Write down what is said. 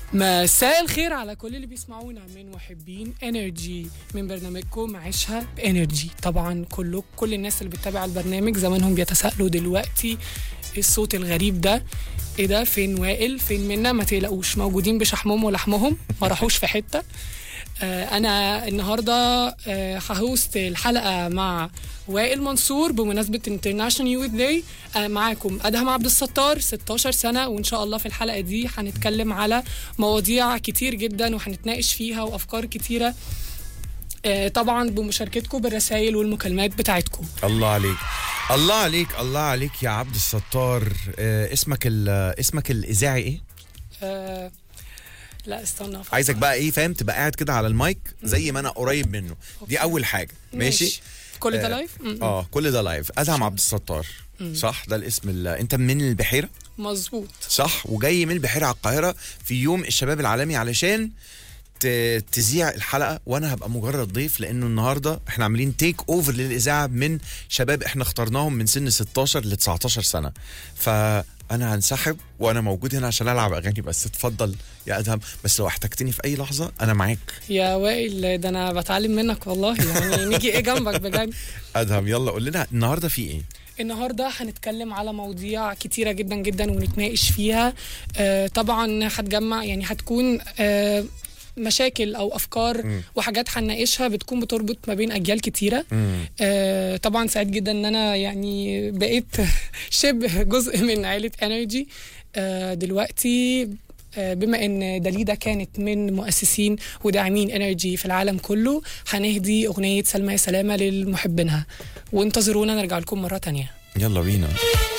مساء الخير على كل اللي بيسمعونا من محبين انرجي من برنامجكم عيشها بانرجي طبعا كله كل الناس اللي بتتابع البرنامج زمانهم بيتساءلوا دلوقتي إيه الصوت الغريب ده ايه ده فين وائل فين منا ما تقلقوش موجودين بشحمهم ولحمهم ما راحوش في حته آه، انا النهارده آه، ههوست الحلقه مع وائل منصور بمناسبه انترناشونال يوث داي معاكم ادهم عبد الستار 16 سنه وان شاء الله في الحلقه دي هنتكلم على مواضيع كتير جدا وهنتناقش فيها وافكار كتيره آه، طبعا بمشاركتكم بالرسائل والمكالمات بتاعتكم الله عليك الله عليك الله عليك يا عبد الستار آه اسمك ال- اسمك الاذاعي ايه آه، لا استنى أفكر. عايزك بقى ايه فاهم تبقى قاعد كده على المايك زي ما انا قريب منه دي اول حاجه ماشي كل ده آه، لايف م- م. اه كل ده لايف ادهم عبد الستار صح ده الاسم ال- انت من البحيره مظبوط صح وجاي من البحيره على القاهره في يوم الشباب العالمي علشان ت- تذيع الحلقه وانا هبقى مجرد ضيف لانه النهارده احنا عاملين تيك اوفر للاذاعه من شباب احنا اخترناهم من سن 16 ل 19 سنه فانا هنسحب وانا موجود هنا عشان العب اغاني بس اتفضل يا ادهم بس لو احتجتني في اي لحظه انا معاك يا وائل ده انا بتعلم منك والله يعني نيجي ايه جنبك بجد ادهم يلا قول لنا النهارده في ايه النهارده هنتكلم على مواضيع كتيره جدا جدا ونتناقش فيها آه طبعا هتجمع يعني هتكون آه مشاكل او افكار مم. وحاجات هنناقشها بتكون بتربط ما بين اجيال كتيره مم. آه طبعا سعيد جدا ان انا يعني بقيت شبه جزء من عائله انرجي آه دلوقتي آه، بما ان داليدا كانت من مؤسسين وداعمين انرجي في العالم كله هنهدي اغنيه سلمى يا سلامه للمحبينها وانتظرونا نرجع لكم مره تانية يلا بينا